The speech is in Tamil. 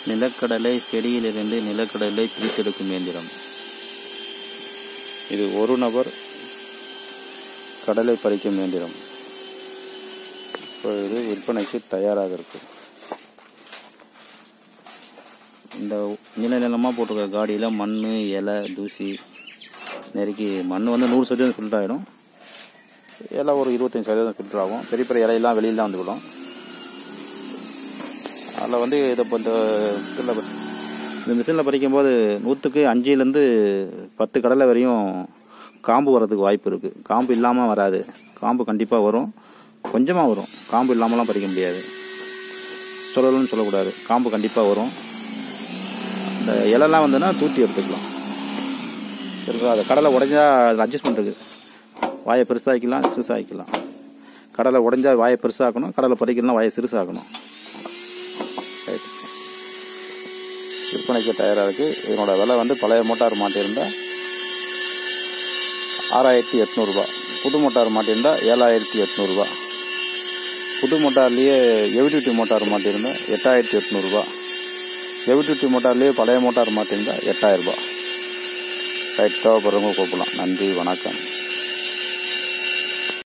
நிலக்கடலை செடியிலிருந்து நிலக்கடலை பிரித்தெடுக்கும் இயந்திரம் இது ஒரு நபர் கடலை பறிக்கும் இயந்திரம் இப்போ இது விற்பனைக்கு தயாராக இருக்கு இந்த நீல நிலமாக போட்டிருக்க காடியில் மண் இலை தூசி நெருக்கி மண் வந்து நூறு சதவீதம் ஃபில்டர் ஆகிடும் இலை ஒரு இருபத்தஞ்சி சதவீதம் ஃபில்டர் ஆகும் பெரிய பெரிய இலையெல்லாம் வெளியில் தான் வந்து விடும் அதில் வந்து இதை இப்போ இந்த இதில் இந்த மிஷினில் பறிக்கும்போது நூற்றுக்கு அஞ்சுலேருந்து பத்து கடலை வரையும் காம்பு வரதுக்கு வாய்ப்பு இருக்குது காம்பு இல்லாமல் வராது காம்பு கண்டிப்பாக வரும் கொஞ்சமாக வரும் காம்பு இல்லாமலாம் பறிக்க முடியாது சொல்லணும்னு சொல்லக்கூடாது காம்பு கண்டிப்பாக வரும் இந்த இலைலாம் வந்துன்னா தூத்தி எடுத்துக்கலாம் இருக்கா அது கடலை உடஞ்சா அது அட்ஜஸ்ட்மெண்ட் இருக்குது வாயை பெருசாக்கிக்கலாம் சிறுசாக்கிக்கலாம் கடலை உடஞ்சா வாயை பெருசாக்கணும் கடலை பறிக்கலாம் வாயை சிறுசாக்கணும் ரைட் விற்பனைக்கு தயாராக இருக்குது இதனோட விலை வந்து பழைய மோட்டார் மாட்டியிருந்தால் ஆறாயிரத்தி எட்நூறுபா புது மோட்டார் மாட்டியிருந்தால் ஏழாயிரத்தி எட்நூறுபா புது மோட்டார்லேயே எவிடியூட்டி மோட்டார் மாட்டியிருந்தால் எட்டாயிரத்தி எட்நூறுபா எவிடியூட்டி மோட்டார்லேயே பழைய மோட்டார் மாட்டியிருந்தால் எட்டாயிரரூபா ரைட் தேவைப்படுறவங்க கூப்பிடலாம் நன்றி வணக்கம்